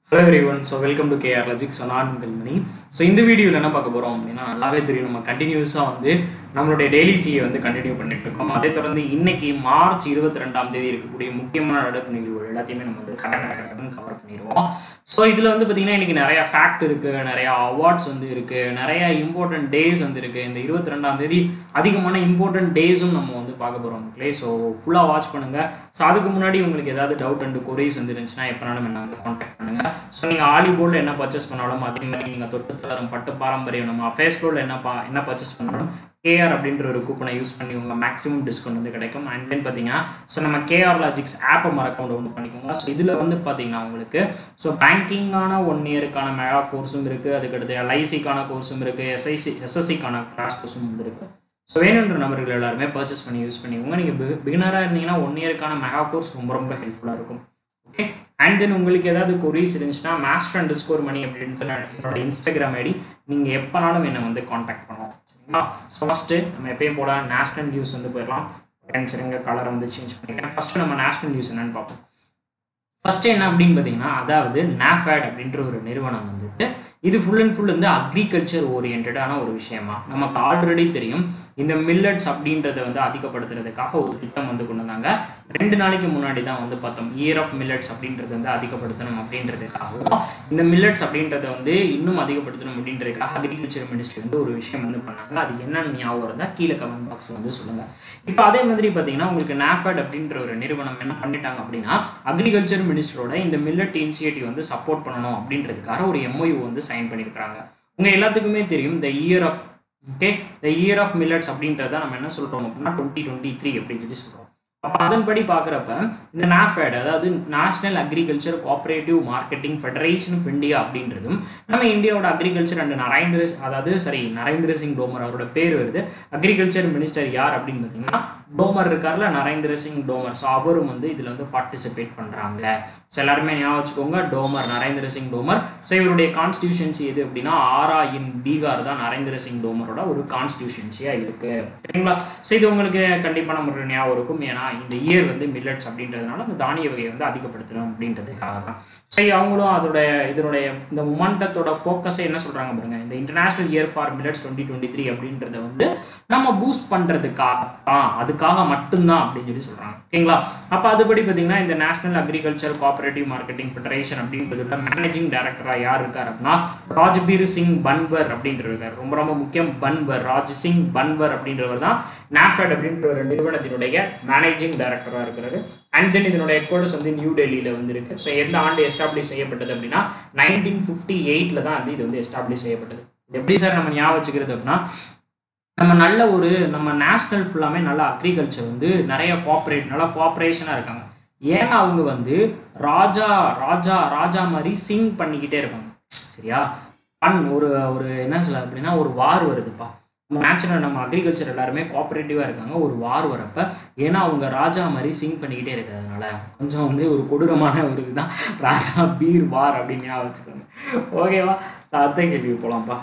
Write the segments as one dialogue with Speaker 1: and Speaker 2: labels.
Speaker 1: hello everyone so welcome to KR logic so நான் உங்கள் money so இந்த வீடியோவில் என்ன பார்க்க போகிறோம் அப்படின்னா நல்லாவே தெரியும் நம்ம கண்டினியூஸாக வந்து நம்மளுடைய டெய்லி சியை வந்து கண்டினியூ பண்ணிட்டு இருக்கோம் அதே தொடர்ந்து இன்னைக்கு மார்ச் இருபத்தி ரெண்டாம் தேதி இருக்கக்கூடிய முக்கியமான நடப்பு நிகழ்வுகள் எல்லாத்தையுமே நம்ம வந்து கரெக்டாக கவர் பண்ணிடுவோம் ஸோ இதில் வந்து பார்த்தீங்கன்னா இன்னைக்கு நிறைய ஃபேக்ட் இருக்குது நிறைய அவார்ட்ஸ் வந்து இருக்குது நிறைய இம்பார்ட்டன்ட் டேஸ் வந்து இருக்குது இந்த இருபத்தி ரெண்டாம் தேதி அதிகமான இம்பார்ட்டன்ட் டேஸும் நம்ம வந்து பார்க்க போகிறோம் மக்களே ஸோ ஃபுல்லாக வாட்ச் பண்ணுங்கள் ஸோ அதுக்கு முன்னாடி உங்களுக்கு ஏதாவது டவுட் அண்ட் கொரிஸ் வந்து இருந்துச்சுன்னா எப்போனாலும் என்ன வந்து காண்டாக்ட் பண்ணுங்கள் ஸோ நீங்கள் ஆலிபோர்டில் என்ன பர்ச்சேஸ் பண்ணாலும் அதே மாதிரி நீங்கள் தொட்டு தளரும் பட்டு பாரம்பரியம் நம்ம ஃபேஸ்புக்கில் என்ன பா என்ன பர்ச்சேஸ் பண்ணாலும் கேஆர் அப்படின்ற ஒரு கூப்பனை யூஸ் பண்ணி உங்கள் மேக்ஸிமம் டிஸ்கவுண்ட் வந்து கிடைக்கும் அண்ட் தென் பார்த்தீங்கன்னா ஸோ நம்ம கேஆர் லாஜிக்ஸ் ஆப்பை மறக்காம டவுன்லோட் பண்ணிக்கோங்க ஸோ இதில் வந்து பார்த்தீங்கன்னா உங்களுக்கு ஸோ பேங்கிங்கான ஒன் இயருக்கான மெகா கோர்ஸும் இருக்குது அதுக்கடுத்து எல்ஐசிக்கான கோர்ஸும் இருக்குது எஸ்ஐசி எஸ்எஸ்சிக்கான கிராஸ் கோர்ஸும் வந்து இருக்குது ஸோ வேணுன்ற நபர்கள் எல்லாருமே பர்ச்சேஸ் பண்ணி யூஸ் பண்ணிக்கோங்க நீங்கள் பிகினராக இருந்தீங்கன்னா ஒன் இயருக்கான மெகா கோர்ஸ் ரொம்ப ரொம்ப ஹெல்ப்ஃபுல்லாக இருக்கும் ஓகே அண்ட் தென் உங்களுக்கு ஏதாவது கொரிஸ் இருந்துச்சுன்னா மாஸ்டர் அண்ட் ஸ்கோர் மணி அப்படின்ட்டு என்னோட இன்ஸ்டாகிராம் ஐடி நீங்கள் எப்போனாலும் என்னை வந்து காண்டாக்ட் பண்ணலாம் சரிங்களா ஸோ ஃபஸ்ட்டு நம்ம எப்பயும் போல நேஷனல் நியூஸ் வந்து போயிடலாம் டைம் சரிங்க கலரை வந்து சேஞ்ச் பண்ணிக்கிறேன் ஃபஸ்ட்டு நம்ம நேஷனல் நியூஸ் என்னன்னு பார்ப்போம் ஃபஸ்ட்டு என்ன அப்படின்னு பார்த்தீங்கன்னா அதாவது நாஃபேட் அப்படின்ற ஒரு நிறுவனம் வந்துட்டு இது ஃபுல் அண்ட் ஃபுல் வந்து அக்ரிகல்ச்சர் ஓரியன்டான ஒரு விஷயமா நமக்கு ஆல்ரெடி தெரியும் இந்த மில்லட்ஸ் அப்படின்றத வந்து அதிகப்படுத்துறதுக்காக ஒரு திட்டம் வந்து கொண்டு வந்தாங்க ரெண்டு நாளைக்கு முன்னாடி தான் வந்து பார்த்தோம் இயர் ஆஃப் மில்லட்ஸ் அப்படின்றத வந்து அதிகப்படுத்தணும் அப்படின்றதுக்காகவும் இந்த மில்லட்ஸ் அப்படின்றத வந்து இன்னும் அதிகப்படுத்தணும் அப்படின்றதுக்காக அக்ரிகல்ச்சர் மினிஸ்ட்ரி வந்து ஒரு விஷயம் வந்து பண்ணாங்க அது என்னன்னு ஞாபகம் இருந்தால் கீழே கமெண்ட் பாக்ஸ் வந்து சொல்லுங்க இப்போ அதே மாதிரி பார்த்தீங்கன்னா உங்களுக்கு நாஃபேட் அப்படின்ற ஒரு நிறுவனம் என்ன பண்ணிட்டாங்க அப்படின்னா அக்ரிகல்ச்சர் மினிஸ்டரோட இந்த மில்லட் இனிஷியேட்டிவ் வந்து சப்போர்ட் பண்ணணும் அப்படின்றதுக்காக ஒரு எம்ஓயு வந்து சைன் பண்ணியிருக்கிறாங்க உங்கள் எல்லாத்துக்குமே தெரியும் இந்த year of okay the year of millets அப்படின்றத நம்ம என்ன சொல்கிறோம் அப்படின்னா டுவெண்ட்டி டுவெண்ட்டி த்ரீ அப்படின்னு சொல்லி சொல்கிறோம் அப்போ அதன்படி பார்க்குறப்ப இந்த நாஃபேட் அதாவது national agriculture cooperative marketing federation of India அப்படின்றதும் நம்ம இந்தியாவோட அக்ரிகல்ச்சர் அண்ட் நரேந்திர அதாவது சரி நரேந்திர சிங் டோமர் அவரோட பேர் வருது அக்ரிகல்ச்சர் மினிஸ்டர் யார் அப்படின்னு பார்த்தீங்கன்னா டோமர் இருக்கார்ல நரேந்திர சிங் டோமர் ஸோ அவரும் வந்து இதில் வந்து பார்ட்டிசிபேட் பண்ணுறாங்க ஸோ எல்லாருமே ஞாபகம் வச்சுக்கோங்க டோமர் நரேந்திர சிங் டோமர் ஸோ இவருடைய கான்ஸ்டியூஷன்சி எது அப்படின்னா ஆரா இன் பீகார் தான் நரேந்திர சிங் டோமரோட ஒரு கான்ஸ்டியூஷன்சியாக இருக்குது சரிங்களா ஸோ இது உங்களுக்கு கண்டிப்பான முறை ஞாபகம் இருக்கும் ஏன்னா இந்த இயர் வந்து மில்லட்ஸ் அப்படின்றதுனால அந்த தானிய வகையை வந்து அதிகப்படுத்தணும் அப்படின்றதுக்காக தான் சரி அவங்களும் அதோட இதனுடைய இந்த மொமெண்டத்தோட ஃபோக்கஸை என்ன சொல்கிறாங்க பாருங்க இந்த international year for millets twenty twenty three அப்படின்றத வந்து நம்ம பூஸ்ட் பண்ணுறதுக்காக தான் அதுக்காக மட்டும்தான் அப்படின்னு சொல்லி சொல்கிறாங்க ஓகேங்களா அப்போ அதுபடி பார்த்தீங்கன்னா இந்த national agriculture cooperative marketing federation அப்படின்றதோட மேனேஜிங் டைரக்டராக யார் இருக்கார் அப்படின்னா ராஜ்பீர் சிங் பன்வர் அப்படின்றவர் இருக்கார் ரொம்ப ரொம்ப முக்கியம் பன்வர் ராஜ் சிங் பன்வர் அப்படின்றவர் தான் நாஃபட் அப்படின்ற ஒரு நிறுவனத்தினுடைய மேனேஜிங் டைரக்டராக இருக்கிறாரு அண்ட் தென் இதனுடைய ஹெட்குவார்டர்ஸ் வந்து நியூ டெல்லியில் வந்து இருக்கு ஸோ எந்த ஆண்டு எஸ்டாப்ளிஷ் செய்யப்பட்டது அப்படின்னா நைன்டீன் ஃபிஃப்டி எயிட்டில் தான் வந்து இது வந்து எஸ்டாப்ளிஷ் செய்யப்பட்டது எப்படி சார் நம்ம ஞாபகம் வச்சுக்கிறது அப்படின்னா நம்ம நல்ல ஒரு நம்ம நேஷ்னல் ஃபுல்லாமே நல்ல அக்ரிகல்ச்சர் வந்து நிறைய கோஆப்ரேட் நல்லா கோஆப்ரேஷனாக இருக்காங்க ஏன்னா அவங்க வந்து ராஜா ராஜா ராஜா மாதிரி சிங் பண்ணிக்கிட்டே இருப்பாங்க சரியா பண் ஒரு ஒரு என்ன சொல்ல அப்படின்னா ஒரு வார் வருதுப்பா நம்ம நேச்சுரல் நம்ம அக்ரிகல்ச்சர் எல்லாருமே கோஆப்ரேட்டிவாக இருக்காங்க ஒரு வார் வரப்ப ஏன்னா அவங்க ராஜா மாதிரி சிங் பண்ணிக்கிட்டே இருக்கிறதுனால கொஞ்சம் வந்து ஒரு கொடூரமான ஒரு இதுதான் ராஜா பீர் வார் அப்படின்னு ஞாபகம் வச்சுக்கோங்க ஓகேவா ஸோ அத்தை கேள்வி போகலாம்ப்பா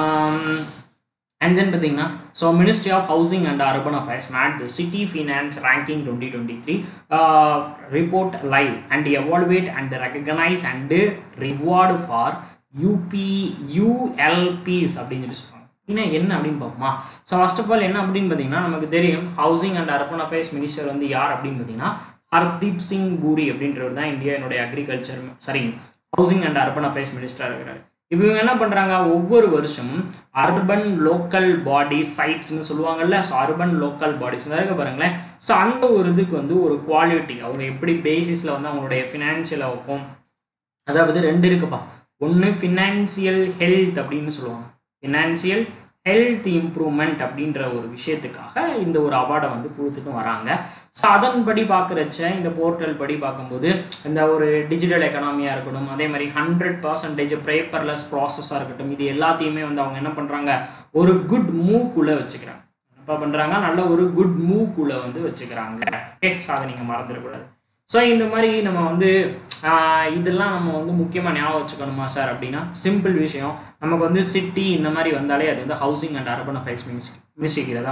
Speaker 1: அண்ட் தென் பார்த்தீங்கன்னா so ministry of housing and urban affairs made the city finance ranking twenty twenty three report live and evaluate and recognise and reward for UP ULBs அப்படின்னு சொல்லி சொல்கிறாங்க இன்னும் என்ன அப்படின்னு பார்ப்போமா ஸோ ஃபர்ஸ்ட் ஆஃப் ஆல் என்ன அப்படின்னு பார்த்தீங்கன்னா நமக்கு தெரியும் housing and urban affairs minister வந்து யார் அப்படின்னு பார்த்தீங்கன்னா ஹர்தீப் சிங் பூரி அப்படின்றவர் தான் இந்தியாவினுடைய agriculture sorry housing and urban affairs மினிஸ்டராக இருக்கிறாரு இவங்க என்ன பண்ணுறாங்க ஒவ்வொரு வருஷமும் அர்பன் லோக்கல் பாடி சைட்ஸ்னு சொல்லுவாங்கல்ல ஸோ அர்பன் லோக்கல் பாடிஸ் இருக்க பாருங்களேன் ஸோ அந்த ஒரு இதுக்கு வந்து ஒரு குவாலிட்டி அவங்க எப்படி பேசிஸில் வந்து அவங்களுடைய ஃபினான்ஷியலாக இருக்கும் அதாவது ரெண்டு இருக்குப்பா ஒன்று ஃபினான்சியல் ஹெல்த் அப்படின்னு சொல்லுவாங்க ஃபினான்சியல் ஹெல்த் இம்ப்ரூவ்மெண்ட் அப்படின்ற ஒரு விஷயத்துக்காக இந்த ஒரு அவார்டை வந்து கொடுத்துட்டு வராங்க ஸோ அதன்படி பார்க்குறச்ச இந்த போர்ட்டல் படி பார்க்கும்போது இந்த ஒரு டிஜிட்டல் எக்கனாமியாக இருக்கட்டும் அதே மாதிரி ஹண்ட்ரட் பர்சன்டேஜ் பேப்பர்லெஸ் ப்ராசஸாக இருக்கட்டும் இது எல்லாத்தையுமே வந்து அவங்க என்ன பண்ணுறாங்க ஒரு குட் மூவ்க்குள்ளே வச்சுக்கிறாங்க என்னப்பா பண்ணுறாங்க நல்ல ஒரு குட் மூவ்க்குள்ளே வந்து வச்சுக்கிறாங்க ஓகே ஸோ அதை நீங்கள் மறந்துடக்கூடாது ஸோ இந்த மாதிரி நம்ம வந்து இதெல்லாம் நம்ம வந்து முக்கியமாக ஞாபகம் வச்சுக்கணுமா சார் அப்படின்னா சிம்பிள் விஷயம் நமக்கு வந்து சிட்டி இந்த மாதிரி வந்தாலே அது வந்து housing and urban affairs ministry மினிஸ்ட்ரிக்கில் தான் வரும்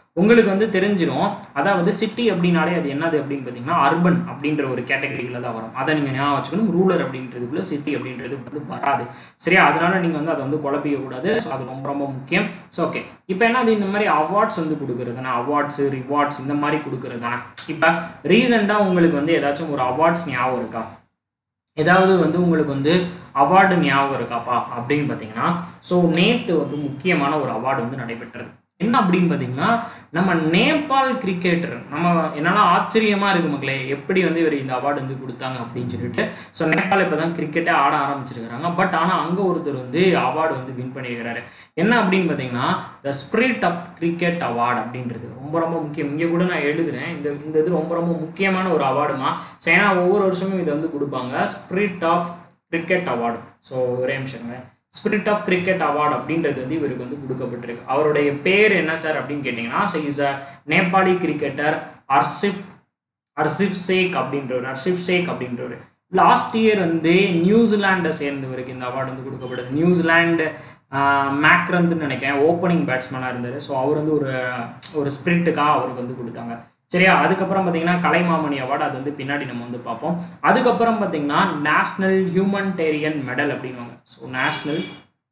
Speaker 1: உங்களுக்கு வந்து தெரிஞ்சிடும் அதாவது சிட்டி அப்படின்னாலே அது என்னது அப்படின்னு பார்த்தீங்கன்னா அர்பன் அப்படின்ற ஒரு கேட்டகரியில் தான் வரும் அதை நீங்கள் ஞாபகம் வச்சுக்கணும் ரூரல் அப்படின்றதுக்குள்ள சிட்டி அப்படின்றது வந்து வராது சரியா அதனால நீங்கள் வந்து அதை வந்து குழப்பிக்க கூடாது ஸோ அது ரொம்ப ரொம்ப முக்கியம் ஸோ ஓகே இப்போ என்னது இந்த மாதிரி அவார்ட்ஸ் வந்து கொடுக்குறதுனா அவார்ட்ஸ் ரிவார்ட்ஸ் இந்த மாதிரி கொடுக்குறதுனா இப்போ ரீசெண்டாக உங்களுக்கு வந்து ஏதாச்சும் ஒரு அவார்ட்ஸ் ஞாபகம் இருக்கா ஏதாவது வந்து உங்களுக்கு வந்து அவார்டு ஞாபகம் இருக்காப்பா அப்படின்னு பார்த்தீங்கன்னா ஸோ நேற்று வந்து முக்கியமான ஒரு அவார்டு வந்து நடைபெற்றது என்ன அப்படின்னு பார்த்தீங்கன்னா நம்ம நேபாள் கிரிக்கெட்டர் நம்ம என்னன்னா ஆச்சரியமா இருக்கு மக்களே எப்படி வந்து இவர் இந்த அவார்டு வந்து கொடுத்தாங்க அப்படின்னு சொல்லிட்டு ஸோ நேபாள் இப்போ தான் கிரிக்கெட்டே ஆட ஆரம்பிச்சிருக்கிறாங்க பட் ஆனால் அங்கே ஒருத்தர் வந்து அவார்டு வந்து வின் பண்ணியிருக்கிறாரு என்ன அப்படின்னு பார்த்தீங்கன்னா the spirit of cricket award அப்படின்றது ரொம்ப ரொம்ப முக்கியம் இங்கே கூட நான் எழுதுறேன் இந்த இந்த இது ரொம்ப ரொம்ப முக்கியமான ஒரு அவார்டுமா ஸோ ஏன்னா ஒவ்வொரு வருஷமும் இதை வந்து கொடுப்பாங்க spirit of cricket award so ஒரே நிமிஷங்க ஸ்பிரிட் ஆஃப் கிரிக்கெட் அவார்டு அப்படின்றது வந்து இவருக்கு வந்து கொடுக்கப்பட்டிருக்கு அவருடைய பேர் என்ன சார் அப்படின்னு கேட்டிங்கன்னா so is a Nepali cricketer Aasif Aasif Sheikh அப்படின்றவர் அர்சிப் சேக் அப்படின்றவர் லாஸ்ட் இயர் வந்து நியூசிலாண்டை சேர்ந்தவருக்கு இந்த அவார்டு வந்து கொடுக்கப்படுது நியூசிலாண்டு மேக்ரந்த்னு நினைக்கிறேன் ஓப்பனிங் பேட்ஸ்மேனாக இருந்தார் ஸோ அவர் வந்து ஒரு ஒரு ஸ்பிரிட்டுக்காக அவருக்கு வந்து கொடுத்தாங்க சரியா அதுக்கப்புறம் பார்த்தீங்கன்னா கலைமாமணி அவார்டு அது வந்து பின்னாடி நம்ம வந்து பார்ப்போம் அதுக்கப்புறம் பார்த்தீங்கன்னா நேஷ்னல் ஹியூமன்டேரியன் மெடல் அப்படின்வாங்க ஸோ நேஷ்னல்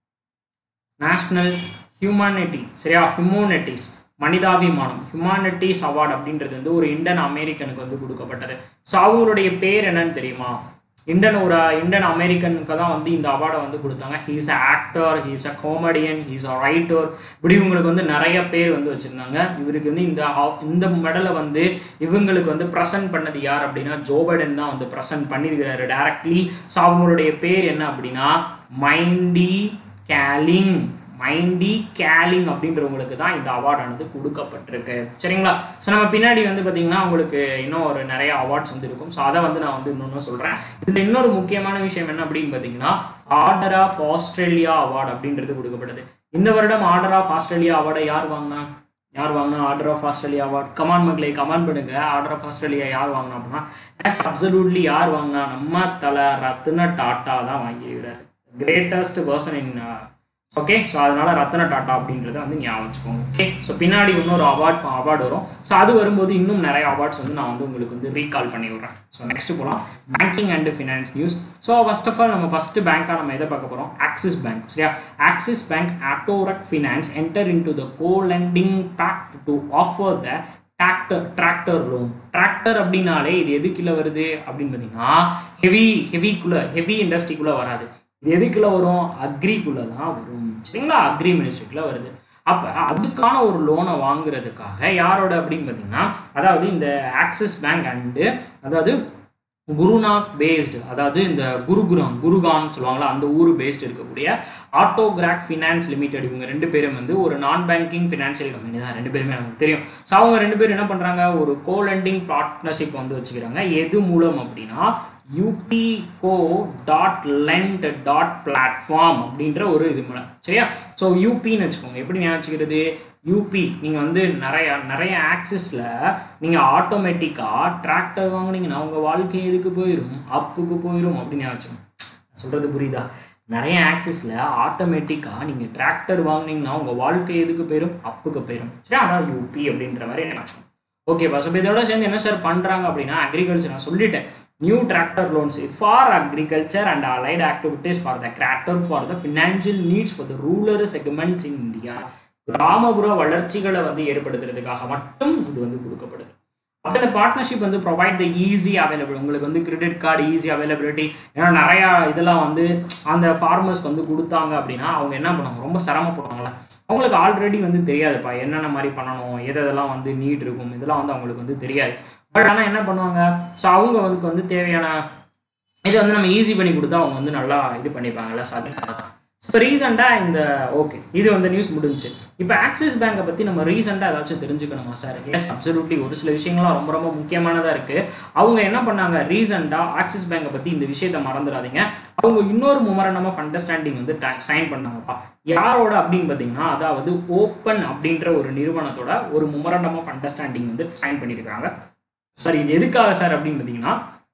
Speaker 1: நேஷ்னல் ஹியூமனிட்டி சரியா ஹியூமனிட்டிஸ் மனிதாபிமானம் ஹியூமானிட்டிஸ் அவார்டு அப்படின்றது வந்து ஒரு இந்தியன் அமெரிக்கனுக்கு வந்து கொடுக்கப்பட்டது ஸோ அவங்களுடைய பேர் என்னன்னு தெரியுமா இந்தியன் ஒரு இந்தியன் அமெரிக்கனுக்கு தான் வந்து இந்த அவார்டை வந்து கொடுத்தாங்க he's a actor he's a comedian he's a writer இப்படி இவங்களுக்கு வந்து நிறைய பேர் வந்து வச்சுருந்தாங்க இவருக்கு வந்து இந்த இந்த மெடலை வந்து இவங்களுக்கு வந்து ப்ரெசென்ட் பண்ணது யார் அப்படின்னா ஜோ பைடன் தான் வந்து ப்ரெசென்ட் பண்ணியிருக்கிறாரு டேரக்ட்லி ஸோ அவங்களுடைய பேர் என்ன அப்படின்னா மைண்டி கேலிங் மைண்டி கேலிங் அப்படின்றவங்களுக்கு தான் இந்த அவார்டானது கொடுக்கப்பட்டிருக்கு சரிங்களா ஸோ நம்ம பின்னாடி வந்து பார்த்தீங்கன்னா உங்களுக்கு இன்னும் ஒரு நிறைய அவார்ட்ஸ் வந்து இருக்கும் ஸோ அதை வந்து நான் வந்து இன்னொன்று சொல்கிறேன் இதில் இன்னொரு முக்கியமான விஷயம் என்ன அப்படின்னு பார்த்தீங்கன்னா ஆர்டர் ஆஃப் ஆஸ்திரேலியா அவார்டு அப்படின்றது கொடுக்கப்படுது இந்த வருடம் ஆர்டர் ஆஃப் ஆஸ்திரேலியா அவார்டை யார் வாங்கினா யார் வாங்கினா order of Australia award come on மக்களை கமான் பண்ணுங்க ஆர்டர் ஆஃப் ஆஸ்திரேலியா யார் வாங்கினா அப்படின்னா எஸ் அப்சல்யூட்லி யார் வாங்கினா நம்ம தலை ரத்ன டாட்டா தான் வாங்கியிருக்கிறார் greatest person in okay so அதனால ரத்தன டாட்டா அப்படின்றத வந்து ஞாபகம் வச்சுக்கோங்க ஓகே ஸோ பின்னாடி இன்னொரு அவார்ட் அவார்டு வரும் ஸோ அது வரும்போது இன்னும் நிறைய அவார்ட்ஸ் வந்து நான் வந்து உங்களுக்கு வந்து ரீகால் பண்ணி விட்றேன் ஸோ நெக்ஸ்ட் போகலாம் banking and finance news so first of all நம்ம ஃபஸ்ட்டு பேங்காக நம்ம எதை பார்க்க போகிறோம் ஆக்சிஸ் பேங்க் சரியா ஆக்சிஸ் பேங்க் ஆட்டோரக் finance enter into the co lending pact to offer the tractor tractor loan tractor அப்படின்னாலே இது எதுக்குள்ள வருது அப்படின்னு பார்த்தீங்கன்னா ஹெவி ஹெவிக்குள்ளே ஹெவி இண்டஸ்ட்ரிக்குள்ளே வராது இது எதுக்குள்ள வரும் அக்ரிக்குள்ள தான் வரும் சரிங்களா அக்ரி மினிஸ்ட்ரிக்குள்ள வருது அப்போ அதுக்கான ஒரு லோனை வாங்குறதுக்காக யாரோட அப்படின்னு பார்த்தீங்கன்னா அதாவது இந்த ஆக்சிஸ் பேங்க் அண்டு அதாவது குருநாக் பேஸ்டு அதாவது இந்த குருகுரம் குருகான் சொல்லுவாங்களா அந்த ஊர் பேஸ்டு இருக்கக்கூடிய ஆட்டோகிராக் ஃபினான்ஸ் லிமிடெட் இவங்க ரெண்டு பேரும் வந்து ஒரு நான் பேங்கிங் ஃபினான்ஷியல் கம்பெனி தான் ரெண்டு பேருமே நமக்கு தெரியும் ஸோ அவங்க ரெண்டு பேரும் என்ன பண்ணுறாங்க ஒரு கோலெண்டிங் பார்ட்னர்ஷிப் வந்து வச்சுக்கிறாங்க எது மூலம் அப்படின்னா யூபிகோ டாட் லெண்ட் டாட் பிளாட்ஃபார்ம் அப்படின்ற ஒரு இது மூலம் சரியா ஸோ யூபின்னு வச்சுக்கோங்க எப்படி ஞாபகிக்கிறது யூபி நீங்கள் வந்து நிறைய நிறைய ஆக்சிஸில் நீங்கள் ஆட்டோமேட்டிக்காக டிராக்டர் வாங்குனீங்கன்னா உங்கள் வாழ்க்கை எதுக்கு போயிடும் அப்புக்கு போயிடும் அப்படின்னு ஞாபகம் சொல்கிறது புரியுதா நிறைய ஆக்சிஸில் ஆட்டோமேட்டிக்காக நீங்கள் டிராக்டர் வாங்குனீங்கன்னா உங்கள் வாழ்க்கை எதுக்கு போயிடும் அப்புக்கு போயிடும் சரி அதான் யூபி அப்படின்ற மாதிரி நினச்சோம் ஓகேப்பா ஸோ இதோட சேர்ந்து என்ன சார் பண்ணுறாங்க அப்படின்னா அக்ரிகல்ச்சர் நான் சொல்லிட்டேன் new tractor loans for agriculture and allied activities for the tractor for the financial needs for the rural segments in India கிராமப்புற வளர்ச்சிகளை வந்து ஏற்படுத்துறதுக்காக மட்டும் இது வந்து கொடுக்கப்படுது அப்போ இந்த பார்ட்னர்ஷிப் வந்து ப்ரொவைட் த ஈஸி அவைலபிள் உங்களுக்கு வந்து கிரெடிட் கார்டு ஈஸி அவைலபிலிட்டி ஏன்னா நிறையா இதெல்லாம் வந்து அந்த ஃபார்மர்ஸ்க்கு வந்து கொடுத்தாங்க அப்படின்னா அவங்க என்ன பண்ணுவாங்க ரொம்ப சிரமப்படுவாங்களே அவங்களுக்கு ஆல்ரெடி வந்து தெரியாதுப்பா என்னென்ன மாதிரி பண்ணணும் எது எதெல்லாம் வந்து நீட் இருக்கும் இதெல்லாம் வந்து அவங்களுக்கு வந்து தெரியாது பட் ஆனால் என்ன பண்ணுவாங்க ஸோ அவங்க வந்து வந்து தேவையான இதை வந்து நம்ம ஈஸி பண்ணி கொடுத்தா அவங்க வந்து நல்லா இது பண்ணிப்பாங்கல்ல ஸோ அதுக்காக தான் ஸோ ரீசெண்டாக இந்த ஓகே இது வந்து நியூஸ் முடிஞ்சுச்சு இப்போ ஆக்சிஸ் பேங்கை பற்றி நம்ம ரீசெண்டாக ஏதாச்சும் தெரிஞ்சுக்கணுமா சார் எஸ் அப்சல்யூட்லி ஒரு சில விஷயங்கள்லாம் ரொம்ப ரொம்ப முக்கியமானதாக இருக்குது அவங்க என்ன பண்ணாங்க ரீசெண்டாக ஆக்சிஸ் பேங்கை பற்றி இந்த விஷயத்தை மறந்துடாதீங்க அவங்க இன்னொரு முமரணம் ஆஃப் அண்டர்ஸ்டாண்டிங் வந்து சைன் பண்ணாங்கப்பா யாரோட அப்படின்னு பார்த்தீங்கன்னா அதாவது ஓப்பன் அப்படின்ற ஒரு நிறுவனத்தோட ஒரு முமரணம் ஆஃப் அண்டர்ஸ்டாண்டிங் வந்து சைன் பண்ணியிருக்காங்க சார் இது எதுக்காக சார் அப்படின்னு பார்த்தீங்கன்னா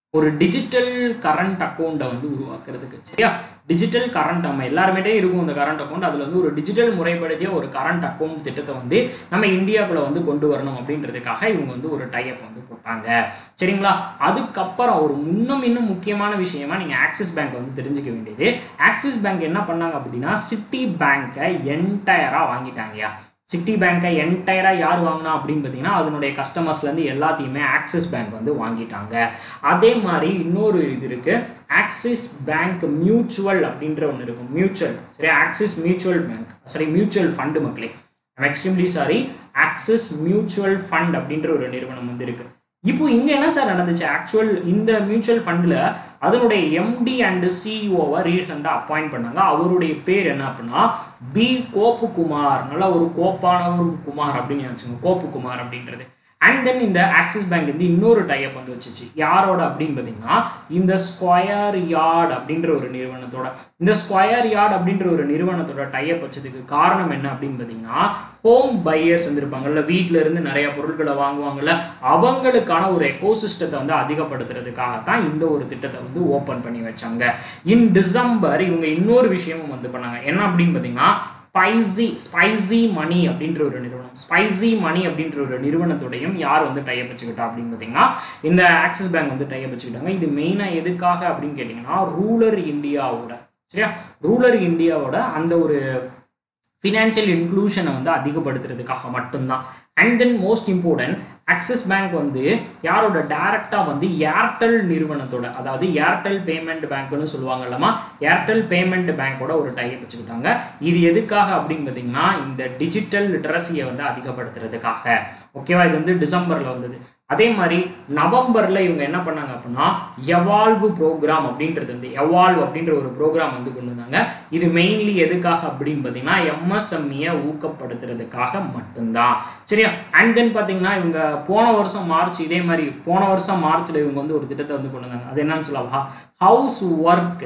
Speaker 1: ஒரு டிஜிட்டல் கரண்ட் அக்கௌண்ட்டை வந்து உருவாக்குறதுக்கு சரியா டிஜிட்டல் கரண்ட் நம்ம எல்லாருமேட்டே இருக்கும் இந்த கரண்ட் அக்கௌண்ட் அதில் வந்து ஒரு டிஜிட்டல் முறைப்படுத்திய ஒரு கரண்ட் அக்கௌண்ட் திட்டத்தை வந்து நம்ம இந்தியாவுக்குள்ள வந்து கொண்டு வரணும் அப்படின்றதுக்காக இவங்க வந்து ஒரு டைப் வந்து போட்டாங்க சரிங்களா அதுக்கப்புறம் ஒரு முன்னும் இன்னும் முக்கியமான விஷயமா நீங்கள் ஆக்சிஸ் பேங்க் வந்து தெரிஞ்சுக்க வேண்டியது ஆக்சிஸ் பேங்க் என்ன பண்ணாங்க அப்படின்னா சிட்டி பேங்க்கை என்டையராக வாங்கிட்டாங்கயா சிட்டி பேங்க்கை என்டையராக யார் வாங்கினா அப்படின்னு பார்த்தீங்கன்னா அதனுடைய கஸ்டமர்ஸ்லேருந்து எல்லாத்தையுமே ஆக்சிஸ் பேங்க் வந்து வாங்கிட்டாங்க அதே மாதிரி இன்னொரு இது இருக்குது ஆக்சிஸ் பேங்க் மியூச்சுவல் அப்படின்ற ஒன்று இருக்கும் மியூச்சுவல் சரி ஆக்சிஸ் மியூச்சுவல் பேங்க் சரி மியூச்சுவல் ஃபண்டு மக்களே extremely sorry Axis mutual fund அப்படின்ற ஒரு நிறுவனம் வந்து இருக்குது இப்போ இங்கே என்ன சார் நடந்துச்சு ஆக்சுவல் இந்த மியூச்சுவல் ஃபண்டில் அதனுடைய எம்டி அண்ட் சிஇஓவை ரீசெண்டாக அப்பாயிண்ட் பண்ணாங்க அவருடைய பேர் என்ன அப்படின்னா பி கோப்பு குமார் நல்ல ஒரு கோப்பான ஒரு குமார் அப்படின்னு வச்சுங்க கோப்பு குமார் அப்படின்றது அண்ட் தென் இந்த ஆக்சிஸ் பேங்க் வந்து இன்னொரு டைப் வந்து வச்சுச்சு யாரோட அப்படின்னு பார்த்தீங்கன்னா இந்த ஸ்கொயர் யார்ட் அப்படின்ற ஒரு நிறுவனத்தோட இந்த ஸ்கொயர் யார்ட் அப்படின்ற ஒரு நிறுவனத்தோட டைப் வச்சதுக்கு காரணம் என்ன அப்படின்னு பார்த்தீங்கன்னா ஹோம் பையர்ஸ் வந்துருப்பாங்கல்ல வீட்டில இருந்து நிறைய பொருட்களை வாங்குவாங்கல்ல அவங்களுக்கான ஒரு எக்கோசிஸ்டத்தை வந்து அதிகப்படுத்துறதுக்காக தான் இந்த ஒரு திட்டத்தை வந்து ஓப்பன் பண்ணி வச்சாங்க இன் டிசம்பர் இவங்க இன்னொரு விஷயமும் வந்து பண்ணாங்க என்ன அப்படின்னு பார்த்தீங்கன்னா ஸ்பைசி ஸ்பைசி மணி அப்படின்ற ஒரு நிறுவனம் ஸ்பைசி மணி அப்படின்ற ஒரு நிறுவனத்துடையும் யார் வந்து டைப் வச்சுக்கிட்டா அப்படின்னு பார்த்தீங்கன்னா இந்த ஆக்சிஸ் பேங்க் வந்து டைப் வச்சுக்கிட்டாங்க இது மெயினாக எதுக்காக அப்படின்னு கேட்டிங்கன்னா ரூரல் இந்தியாவோட சரியா ரூரல் இந்தியாவோட அந்த ஒரு ஃபினான்ஷியல் இன்க்ளூஷனை வந்து அதிகப்படுத்துறதுக்காக மட்டும்தான் and then most important Axis Bank வந்து யாரோட டைரக்டாக வந்து ஏர்டெல் நிறுவனத்தோட அதாவது ஏர்டெல் பேமெண்ட் பேங்க்னு சொல்லுவாங்க இல்லமா ஏர்டெல் பேமெண்ட் பேங்க்கோட ஒரு டைப் வச்சுக்கிட்டாங்க இது எதுக்காக அப்படின்னு பார்த்தீங்கன்னா இந்த டிஜிட்டல் லிட்ரஸியை வந்து அதிகப்படுத்துறதுக்காக ஓகேவா இது வந்து டிசம்பரில் வந்தது அதே மாதிரி நவம்பரில் இவங்க என்ன பண்ணாங்க அப்படின்னா எவால்வு ப்ரோக்ராம் அப்படின்றது வந்து எவால்வ் அப்படின்ற ஒரு ப்ரோக்ராம் வந்து கொண்டு வந்தாங்க இது மெயின்லி எதுக்காக அப்படின்னு பார்த்தீங்கன்னா எம்எஸ்எம்இயை ஊக்கப்படுத்துறதுக்காக மட்டும்தான் சரியா அண்ட் தென் பார்த்தீங்கன்னா இவங்க போன வருஷம் மார்ச் இதே மாதிரி போன வருஷம் மார்ச்சில் இவங்க வந்து ஒரு திட்டத்தை வந்து கொண்டு வந்தாங்க அது என்னன்னு சொல்லவா ஹவுஸ் ஒர்க்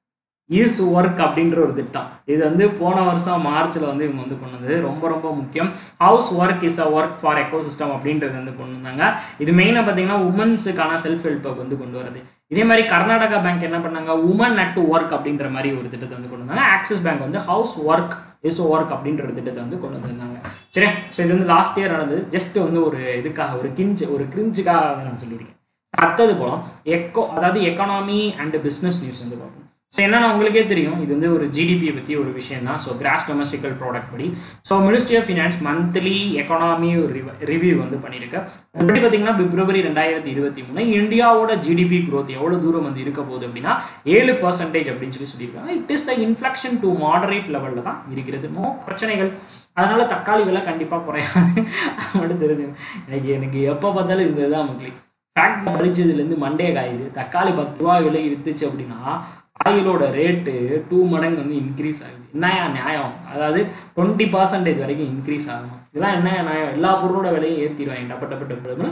Speaker 1: இஸ் ஒர்க் அப்படின்ற ஒரு திட்டம் இது வந்து போன வருஷம் மார்ச்சில் வந்து இவங்க வந்து கொண்டு வந்தது ரொம்ப ரொம்ப முக்கியம் house work is a work for ecosystem அப்படின்றது வந்து கொண்டு வந்தாங்க இது மெயினாக பார்த்தீங்கன்னா உமன்ஸுக்கான செல்ஃப் ஹெல்ப்பை வந்து கொண்டு வரது இதே மாதிரி கர்நாடகா பேங்க் என்ன பண்ணாங்க உமன் அட் ஒர்க் அப்படின்ற மாதிரி ஒரு திட்டத்தை வந்து கொண்டு வந்தாங்க ஆக்சிஸ் பேங்க் வந்து ஹவுஸ் ஒர்க் இஸ் ஒர்க் அப்படின்ற ஒரு திட்டத்தை வந்து கொண்டு வந்திருந்தாங்க சரி ஸோ இது வந்து லாஸ்ட் இயர் நடந்தது ஜஸ்ட் வந்து ஒரு இதுக்காக ஒரு கிஞ்சு ஒரு கிரிஞ்சுக்காக வந்து நான் சொல்லியிருக்கேன் அடுத்தது போகலாம் எக்கோ அதாவது எக்கனாமி அண்ட் பிஸ்னஸ் நியூஸ் வந்து பார்ப்போம் ஸோ என்னன்னா உங்களுக்கே தெரியும் இது வந்து ஒரு ஜிடிபியை பற்றி ஒரு விஷயம் தான் ஸோ கிராஸ் டொமஸ்டிக்கல் ப்ராடக்ட் படி so ministry of finance monthly economy review வந்து பண்ணியிருக்கு அப்படி பார்த்தீங்கன்னா பிப்ரவரி ரெண்டாயிரத்தி இருபத்தி மூணு இந்தியாவோட ஜிடிபி growth எவ்வளோ தூரம் வந்து இருக்க போகுது அப்படின்னா ஏழு பர்சன்டேஜ் அப்படின்னு சொல்லி சொல்லியிருக்காங்க it is a inflection to moderate லெவலில் தான் இருக்கிறது நோ பிரச்சனைகள் அதனால தக்காளி விலை கண்டிப்பாக குறையாது அது மட்டும் தெரிஞ்சு எனக்கு எனக்கு எப்போ பார்த்தாலும் இந்த தான் மக்களே ஃபேக்ட் படிச்சதுலேருந்து மண்டே காயுது தக்காளி பத்து ரூபா விலை இருந்துச்சு அப்படின்னா ஆயிலோட ரேட்டு டூ மடங்கு வந்து இன்க்ரீஸ் ஆகுது என்னயா நியாயம் அதாவது டுவெண்ட்டி பர்சன்டேஜ் வரைக்கும் இன்க்ரீஸ் ஆகும் இதெல்லாம் என்ன நியாயம் எல்லா பொருளோட விலையும் ஏற்றிடுவாங்க டப்ப டப்ப டப்ப டப்புன்னு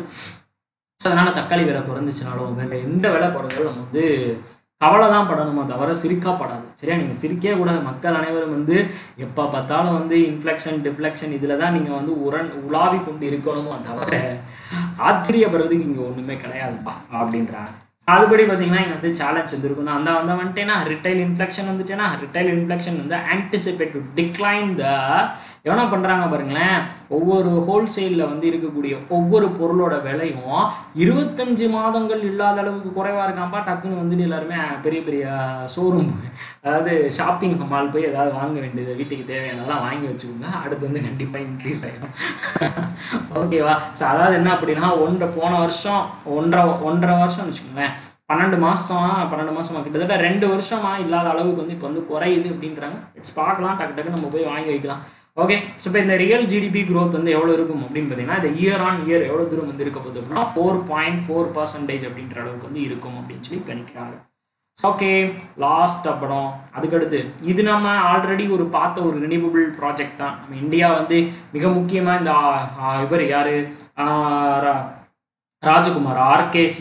Speaker 1: ஸோ அதனால் தக்காளி விலை குறைஞ்சிச்சுனாலும் வேறு எந்த விலை குறைஞ்சாலும் நம்ம வந்து கவலை தான் படணுமா தவிர சிரிக்கா படாது சரியா நீங்கள் சிரிக்கவே கூடாது மக்கள் அனைவரும் வந்து எப்போ பார்த்தாலும் வந்து இன்ஃப்ளெக்ஷன் டிஃப்ளெக்ஷன் இதில் தான் நீங்கள் வந்து உரண் உலாவி கொண்டு இருக்கணுமோ தவிர ஆச்சரியப்படுறதுக்கு இங்கே ஒன்றுமே கிடையாதுப்பா அப்படின்றாங்க அதுபடி பார்த்தீங்கன்னா இங்கே வந்து சேலஞ்ச் வந்துருக்கும் நான் அந்த வந்த வந்துட்டேன்னா ரிட்டைல் இன்ஃப்ளெக்ஷன் வந்துட்டேன்னா ரிட்டைல் இன்ஃப்ளெக்ஷன் வந்து ஆன்டிசிபேட் டு டிக்ளைன் த எவனா பண்ணுறாங்க பாருங்களேன் ஒவ்வொரு ஹோல்சேலில் வந்து இருக்கக்கூடிய ஒவ்வொரு பொருளோட விலையும் இருபத்தஞ்சு மாதங்கள் இல்லாத அளவுக்கு குறைவாக இருக்காம்பா டக்குன்னு வந்துட்டு எல்லாருமே பெரிய பெரிய ஷோரூம் அதாவது ஷாப்பிங் மால் போய் ஏதாவது வாங்க வேண்டியது வீட்டுக்கு தேவையானதெல்லாம் வாங்கி வச்சுக்கோங்க அடுத்து வந்து கண்டிப்பாக இன்க்ரீஸ் ஆகிடும் ஓகேவா ஸோ அதாவது என்ன அப்படின்னா ஒன்றரை போன வருஷம் ஒன்றரை ஒன்றரை வருஷம் வச்சுக்கோங்களேன் பன்னெண்டு மாதம் பன்னெண்டு மாதமா கிட்டத்தட்ட ரெண்டு வருஷமா இல்லாத அளவுக்கு வந்து இப்போ வந்து குறையுது அப்படின்றாங்க இட்ஸ் பார்க்கலாம் டக்கு டக்கு நம்ம போய் வாங்கி வைக்கலாம் ஓகே ஸோ இப்போ இந்த ரியல் ஜிடிபி growth வந்து எவ்வளோ இருக்கும் அப்படின்னு பார்த்தீங்கன்னா இந்த இயர் ஆன் இயர் எவ்வளோ தூரம் வந்து இருக்க போகுது அப்படின்னா ஃபோர் பாயிண்ட் ஃபோர் பர்சன்டேஜ் அப்படின்ற அளவுக்கு வந்து இருக்கும் அப்படின்னு சொல்லி கணிக்கிறாங்க ஓகே லாஸ்ட் அப்புறம் அதுக்கடுத்து இது நம்ம ஆல்ரெடி ஒரு பார்த்த ஒரு ரினியூவபிள் ப்ராஜெக்ட் தான் நம்ம இந்தியா வந்து மிக முக்கியமாக இந்த ஆ, ஆ, இவர் யார் ராஜகுமார் ஆர்கே சிங்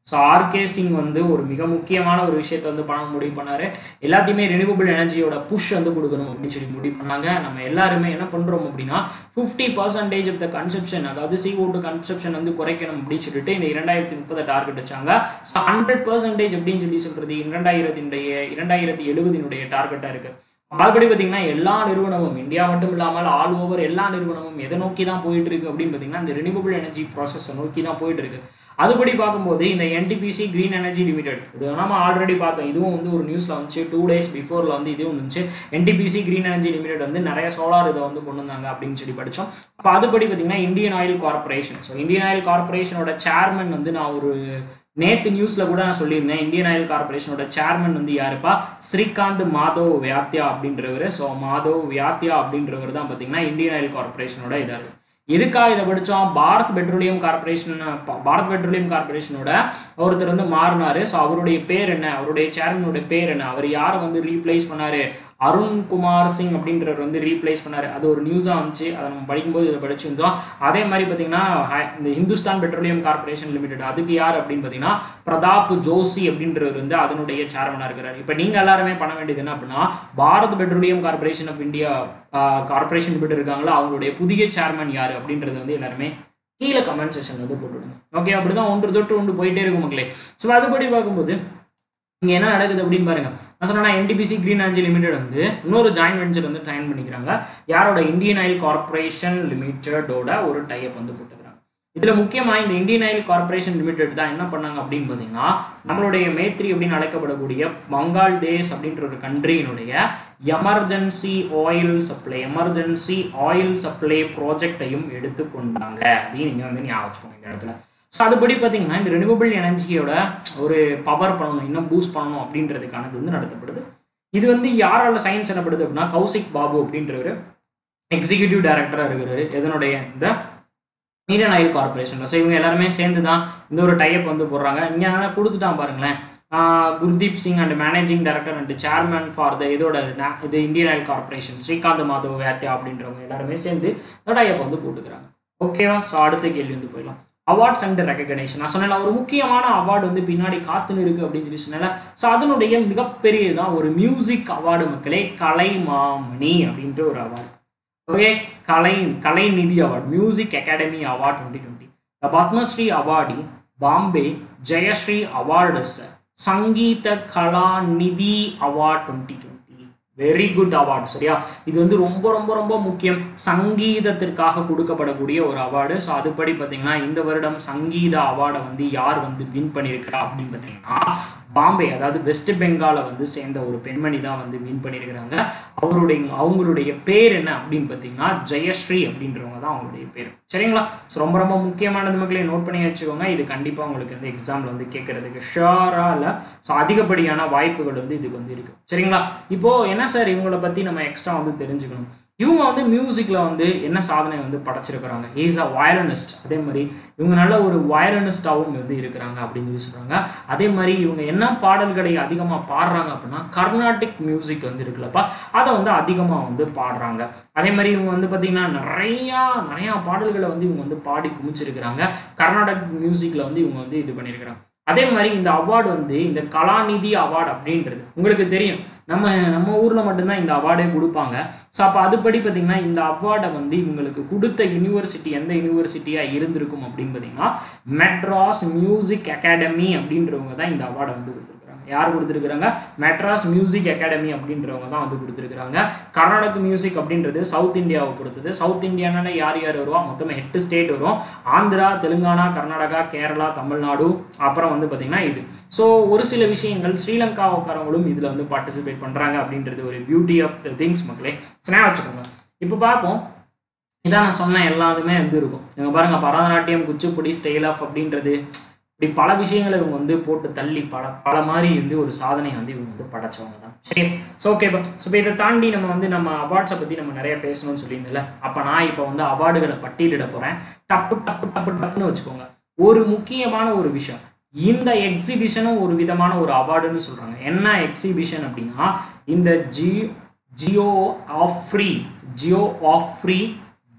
Speaker 1: ஸோ ஆர்கே சிங் வந்து ஒரு மிக முக்கியமான ஒரு விஷயத்தை வந்து பண்ண முடிவு பண்ணாரு எல்லாத்தையுமே ரினியூவபிள் எனர்ஜியோட புஷ் வந்து கொடுக்கணும் அப்படின்னு சொல்லி முடிவு பண்ணாங்க நம்ம எல்லாருமே என்ன பண்ணுறோம் அப்படின்னா fifty percentage of the conception அதாவது சி ஓட்டு கன்செப்ஷன் வந்து குறைக்கணும் அப்படின்னு சொல்லிட்டு இந்த இரண்டாயிரத்தி முப்பது டார்கெட் வச்சாங்க ஸோ ஹண்ட்ரட் பர்சன்டேஜ் அப்படின்னு சொல்லி சொல்றது இரண்டாயிரத்தினுடைய இரண்டாயிரத்தி எழுபதினுடைய டார்கெட்டாக இருக்கு அதுபடி பார்த்தீங்கன்னா எல்லா நிறுவனமும் இந்தியா மட்டும் இல்லாமல் ஆல் ஓவர் எல்லா நிறுவனமும் எதை நோக்கி தான் போயிட்டு இருக்கு அப்படின்னு பார்த்தீங்கன்னா இந்த ரினியூவபிள் எனர்ஜி ப்ராசஸை நோக்கி தான் போயிட்டு இருக்கு அதுபடி பார்க்கும்போது இந்த என்டிபிசி கிரீன் எனர்ஜி லிமிடெட் இது நம்ம ஆல்ரெடி பார்த்தோம் இதுவும் வந்து ஒரு நியூஸில் வந்துச்சு டூ டேஸ் பிஃபோரில் வந்து இதுவும் வந்துச்சு என்டிபிசி கிரீன் எனர்ஜி லிமிடெட் வந்து நிறைய சோலார் இதை வந்து கொண்டு வந்தாங்க அப்படின்னு சொல்லி படித்தோம் அப்போ அதுபடி பார்த்தீங்கன்னா Indian Oil Corporation so Indian Oil கார்பரேஷனோட சேர்மன் வந்து நான் ஒரு நேத்து நியூஸ்ல கூட நான் சொல்லியிருந்தேன் இந்தியன் ஆயில் கார்பரேஷனோட சேர்மன் வந்து யாருப்பா ஸ்ரீகாந்த் மாதவ் வியாத்யா அப்படின்றவர் ஸோ மாதவ் வியாத்யா அப்படின்றவர் தான் பார்த்தீங்கன்னா இந்தியன் ஆயில் கார்பரேஷனோட இதாக எதுக்காக இதை படித்தோம் Bharat Petroleum Corporation Bharat Petroleum கார்பரேஷனோட ஒருத்தர் வந்து மாறினாரு ஸோ அவருடைய பேர் என்ன அவருடைய சேர்மனோட பேர் என்ன அவர் யாரை வந்து ரீப்ளேஸ் பண்ணாரு அருண்குமார் சிங் அப்படின்றவர் வந்து ரீப்ளேஸ் பண்ணாரு அது ஒரு நியூஸாக வந்துச்சு அதை நம்ம படிக்கும்போது இதை படிச்சிருந்தோம் அதே மாதிரி பார்த்தீங்கன்னா இந்த ஹிந்துஸ்தான் பெட்ரோலியம் கார்பரேஷன் லிமிடெட் அதுக்கு யார் அப்படின்னு பார்த்தீங்கன்னா பிரதாப் ஜோஷி அப்படின்றவர் வந்து அதனுடைய சேர்மனாக இருக்கிறார் இப்போ நீங்கள் எல்லாருமே பண்ண வேண்டியது என்ன அப்படின்னா Bharat Petroleum Corporation of India Corporation Limited இருக்காங்களா அவங்களுடைய புதிய சேர்மன் யார் அப்படின்றது வந்து எல்லாருமே கீழே கமெண்ட் செக்ஷன் வந்து போட்டுவிடுங்க ஓகே அப்படிதான் ஒன்று தொட்டு ஒன்று போயிட்டே இருக்கும் மக்களே ஸோ அதுபடி பார்க்கும்போது இங்கே என்ன நடக்குது அப்படின்னு பாருங்க நான் சொன்னா என்டிபிசி கிரீன் எனர்ஜி லிமிடெட் வந்து இன்னொரு ஜாயின்ட் வெஞ்சர் வந்து ஜாயின் பண்ணிக்கிறாங்க யாரோட இந்தியன் ஆயில் கார்பரேஷன் லிமிடெடோட ஒரு டைப் வந்து போட்டுக்கிறாங்க இதில் முக்கியமாக இந்த இந்தியன் ஆயில் கார்பரேஷன் லிமிடெட் தான் என்ன பண்ணாங்க அப்படின்னு பார்த்தீங்கன்னா நம்மளுடைய மேத்ரி அப்படின்னு அழைக்கப்படக்கூடிய பங்காள்தேஷ் அப்படின்ற ஒரு கண்ட்ரியினுடைய emergency oil supply emergency oil supply ப்ராஜெக்டையும் எடுத்துக்கொண்டாங்க அப்படின்னு நீங்கள் வந்து ஞாபகம் வச்சுக்கோங்க இந்த இடத்துல ஸோ அதுபடி பார்த்தீங்கன்னா இந்த ரெனியூவபிள் எனர்ஜியோட ஒரு பவர் பண்ணணும் இன்னும் பூஸ்ட் பண்ணணும் அப்படின்றதுக்கானது வந்து நடத்தப்படுது இது வந்து யாரால சயின்ஸ் என்னப்படுது அப்படின்னா கௌசிக் பாபு அப்படின்றவர் எக்ஸிக்யூட்டிவ் டைரக்டராக இருக்கிறாரு எதனுடைய இந்த இந்தியன் ஆயில் கார்பரேஷனில் ஸோ இவங்க எல்லாருமே சேர்ந்து தான் இந்த ஒரு டைப் வந்து போடுறாங்க இங்கே தான் கொடுத்துட்டான் பாருங்களேன் Gurdeep Singh and managing director and chairman for the இதோட இது Indian Oil Corporation Srikanth Madhav Vaidya அப்படின்றவங்க எல்லாருமே சேர்ந்து இந்த டைப் வந்து போட்டுக்கிறாங்க ஓகேவா ஸோ அடுத்த கேள்வி வந்து போயிடலாம் அவார்ட்ஸ் அண்ட் ரெக்கக்னேஷன் நான் சொன்னேன் ஒரு முக்கியமான அவார்டு வந்து பின்னாடி காத்துன்னு இருக்கு அப்படின்னு சொல்லி சொன்னேன் ஸோ அதனுடைய மிகப்பெரியதான் ஒரு மியூசிக் அவார்டு மக்களே கலைமாமணி அப்படின்ட்டு ஒரு award okay Kalai Kalainidhi award Music Academy award twenty twenty the Padmashri awardee Bombay Jayashri awards Sangeetha Kalanidhi award twenty twenty very good award சரியா இது வந்து ரொம்ப ரொம்ப ரொம்ப முக்கியம் சங்கீதத்திற்காக கொடுக்கப்படக்கூடிய ஒரு அவார்டு ஸோ அதுபடி பார்த்தீங்கன்னா இந்த வருடம் சங்கீத அவார்டை வந்து யார் வந்து வின் பண்ணியிருக்கிறா அப்படின்னு பார்த்தீங்கன்னா பாம்பே அதாவது வெஸ்ட் பெங்காலை வந்து சேர்ந்த ஒரு பெண்மணி தான் வந்து வின் பண்ணியிருக்கிறாங்க அவருடைய அவங்களுடைய பேர் என்ன அப்படின்னு பார்த்தீங்கன்னா ஜெயஸ்ரீ அப்படின்றவங்க தான் அவங்களுடைய பேர் சரிங்களா ஸோ ரொம்ப ரொம்ப முக்கியமானது மக்களே நோட் பண்ணி வச்சுக்கோங்க இது கண்டிப்பாக உங்களுக்கு வந்து எக்ஸாமில் வந்து கேட்கறதுக்கு ஷுவராக இல்லை ஸோ அதிகப்படியான வாய்ப்புகள் வந்து இதுக்கு வந்து இருக்குது சரிங்களா இப்போது என்ன சார் இவங்கள பற்றி நம்ம எக்ஸ்ட்ரா வந்து தெரிஞ்சுக்கணும் இவங்க வந்து மியூசிக்கில் வந்து என்ன சாதனை வந்து படைச்சிருக்கிறாங்க இஸ் அ வயலனிஸ்ட் அதே மாதிரி இவங்க நல்ல ஒரு வயலனிஸ்டாகவும் வந்து இருக்கிறாங்க அப்படின்னு சொல்லி சொல்கிறாங்க அதே மாதிரி இவங்க என்ன பாடல்களை அதிகமாக பாடுறாங்க அப்படின்னா கர்நாடிக் மியூசிக் வந்து இருக்குல்லப்பா அதை வந்து அதிகமாக வந்து பாடுறாங்க அதே மாதிரி இவங்க வந்து பார்த்திங்கன்னா நிறையா நிறையா பாடல்களை வந்து இவங்க வந்து பாடி குமிச்சிருக்கிறாங்க கர்நாடக் மியூசிக்கில் வந்து இவங்க வந்து இது பண்ணியிருக்கிறாங்க அதே மாதிரி இந்த அவார்டு வந்து இந்த கலாநிதி அவார்டு அப்படின்றது உங்களுக்கு தெரியும் நம்ம நம்ம ஊரில் மட்டும்தான் இந்த அவார்டே கொடுப்பாங்க ஸோ அப்போ அதுபடி பார்த்தீங்கன்னா இந்த அவார்டை வந்து இவங்களுக்கு கொடுத்த யூனிவர்சிட்டி எந்த யூனிவர்சிட்டியாக இருந்திருக்கும் அப்படின்னு பார்த்தீங்கன்னா மெட்ராஸ் மியூசிக் அகாடமி அப்படின்றவங்க தான் இந்த அவார்டை வந்து கொடுத்துருக்காங்க யார் கொடுத்துருக்குறாங்க மெட்ராஸ் மியூசிக் அகாடமி அப்படின்றவங்க தான் வந்து கொடுத்துருக்குறாங்க கர்நாடக மியூசிக் அப்படின்றது சவுத் இந்தியாவை பொறுத்தது சவுத் இந்தியானால யார் யார் வருவா மொத்தமாக எட்டு ஸ்டேட் வரும் ஆந்திரா தெலுங்கானா கர்நாடகா கேரளா தமிழ்நாடு அப்புறம் வந்து பார்த்திங்கன்னா இது ஸோ ஒரு சில விஷயங்கள் ஸ்ரீலங்காவுக்காரங்களும் இதில் வந்து பார்ட்டிசிபேட் பண்ணுறாங்க அப்படின்றது ஒரு பியூட்டி ஆஃப் த திங்ஸ் மக்களே ஸோ நான் வச்சுக்கோங்க இப்போ பார்ப்போம் இதான் நான் சொன்ன எல்லாத்துமே வந்து இருக்கும் இவங்க பாருங்க பரதநாட்டியம் குச்சிப்புடி ஸ்டைல் ஆஃப் அப்படின்றது இப்படி பல விஷயங்களை இவங்க வந்து போட்டு தள்ளி பல பல மாதிரி வந்து ஒரு சாதனை வந்து இவங்க வந்து படைச்சவங்க தான் சரி ஸோ ஓகேப்பா ஸோ இப்போ இதை தாண்டி நம்ம வந்து நம்ம அவார்ட்ஸை பற்றி நம்ம நிறைய பேசணும்னு சொல்லியிருந்தல அப்போ நான் இப்போ வந்து அவார்டுகளை பட்டியலிட போகிறேன் டப்பு டப்பு டப்பு டப்புன்னு வச்சுக்கோங்க ஒரு முக்கியமான ஒரு விஷயம் இந்த எக்ஸிபிஷனும் ஒரு விதமான ஒரு அவார்டுன்னு சொல்கிறாங்க என்ன எக்ஸிபிஷன் அப்படின்னா இந்த ஜி ஜியோ ஆஃப் ஃப்ரீ ஜியோ ஆஃப் ஃப்ரீ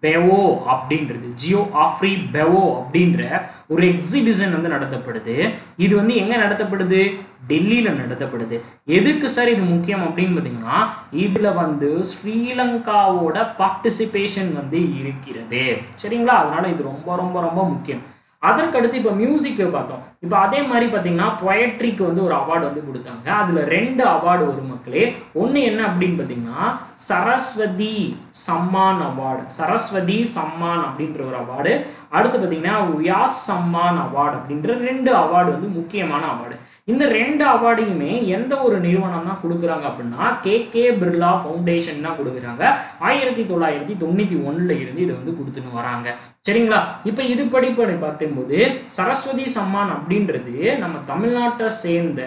Speaker 1: பெவோ அப்படின்றது ஜியோ ஆஃப்ரி பெவோ அப்படின்ற ஒரு எக்ஸிபிஷன் வந்து நடத்தப்படுது இது வந்து எங்க நடத்தப்படுது டெல்லியில் நடத்தப்படுது எதுக்கு சார் இது முக்கியம் அப்படின்னு பார்த்தீங்கன்னா இதில் வந்து ஸ்ரீலங்காவோட பார்ட்டிசிபேஷன் வந்து இருக்கிறது சரிங்களா அதனால இது ரொம்ப ரொம்ப ரொம்ப முக்கியம் அதற்கடுத்து இப்போ மியூசிக்கு பார்த்தோம் இப்போ அதே மாதிரி பார்த்தீங்கன்னா பொயட்ரிக்கு வந்து ஒரு அவார்டு வந்து கொடுத்தாங்க அதில் ரெண்டு அவார்டு வரும் மக்களே ஒன்று என்ன அப்படின்னு பார்த்தீங்கன்னா சரஸ்வதி சம்மான் அவார்டு சரஸ்வதி சம்மான் அப்படின்ற ஒரு அவார்டு அடுத்து பார்த்தீங்கன்னா வியாஸ் சம்மான் அவார்டு அப்படின்ற ரெண்டு அவார்டு வந்து முக்கியமான அவார்டு இந்த ரெண்டு அவார்டையுமே எந்த ஒரு நிறுவனம் தான் கொடுக்குறாங்க அப்படின்னா கே கே பிர்லா ஃபவுண்டேஷன் தான் கொடுக்குறாங்க ஆயிரத்தி தொள்ளாயிரத்தி தொண்ணூற்றி ஒன்றில் இருந்து இதை வந்து கொடுத்துன்னு வராங்க சரிங்களா இப்போ இது படிப்படை பார்க்கும்போது சரஸ்வதி சம்மான் அப்படின்றது நம்ம தமிழ்நாட்டை சேர்ந்த